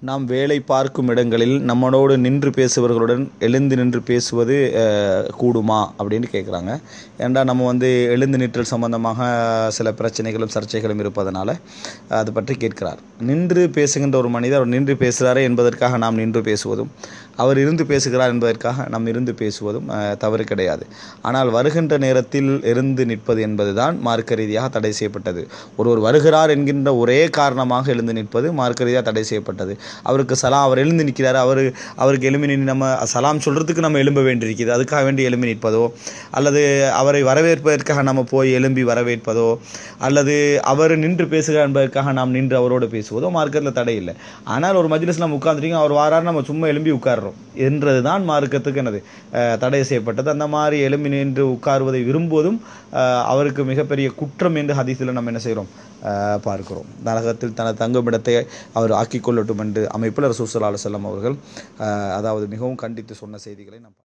நாம் வேலை பார்க்கும் இடங்களில் நம்மளோடு நின்று பேசுபவர்களுடன் எழுந்து நின்று பேசுவது அஹ், கூடுமா அப்படின்னு கேட்குறாங்க ஏன்டா நம்ம வந்து எழுந்து நிற்றல் சம்பந்தமாக சில பிரச்சனைகளும் சர்ச்சைகளும் இருப்பதனால அது பற்றி கேட்கிறார் நின்று பேசுகின்ற ஒரு மனிதர் அவர் நின்று பேசுகிறாரே என்பதற்காக நாம் நின்று பேசுவதும் அவர் இருந்து பேசுகிறார் என்பதற்காக நாம் இருந்து பேசுவதும் அஹ், தவறு கிடையாது ஆனால் வருகின்ற நேரத்தில் இருந்து நிற்பது என்பதுதான் மார்க்க ரீதியாக தடை செய்யப்பட்டது ஒருவர் வருகிறார் என்கின்ற ஒரே காரணமாக எழுந்து நிற்பது மார்க்க ரீதியாக தடை செய்யப்பட்டது அவருக்கு சலாம் அவர் எழுந்து நிற்கிறார் அவர் அவருக்கு எழும்பி நின்று நம்ம சலாம் சொல்கிறதுக்கு நம்ம எழும்ப வேண்டியிருக்குது அதுக்காக வேண்டி எழும்பி நிற்பதோ அல்லது அவரை வரவேற்பதற்காக நம்ம போய் எழும்பி வரவேற்பதோ அல்லது அவர் நின்று பேசுகிறார் என்பதற்காக நாம் நின்று அவரோடு பேசுவதோ மார்க்கத்தில் தடை இல்லை ஆனால் ஒரு மஜ்லிஸ் நம்ம உட்காந்துருக்கோம் அவர் வாரார் நம்ம சும்மா எழும்பி உட்கார்றோம் என்றது தான் மார்க்கத்துக்கு என்னது அஹ், தடை செய்யப்பட்டது அந்த மாதிரி எழும்பி நின்று உட்காருவதை விரும்புவதும் அஹ், அவருக்கு மிகப்பெரிய குற்றம் என்று ஹதீஸில் நம்ம என்ன செய்கிறோம் அஹ், பார்க்கிறோம் நரகத்தில் தனது தங்குமிடத்தை அவர் ஆக்கிக் கொள்ளட்டும் என்று அமைப்பில் ரசூல் ஸல்லல்லாஹு அலைஹி வஸல்லம் அவர்கள் அஹ், அதாவது மிகவும் கண்டித்து சொன்ன செய்திகளை நாம்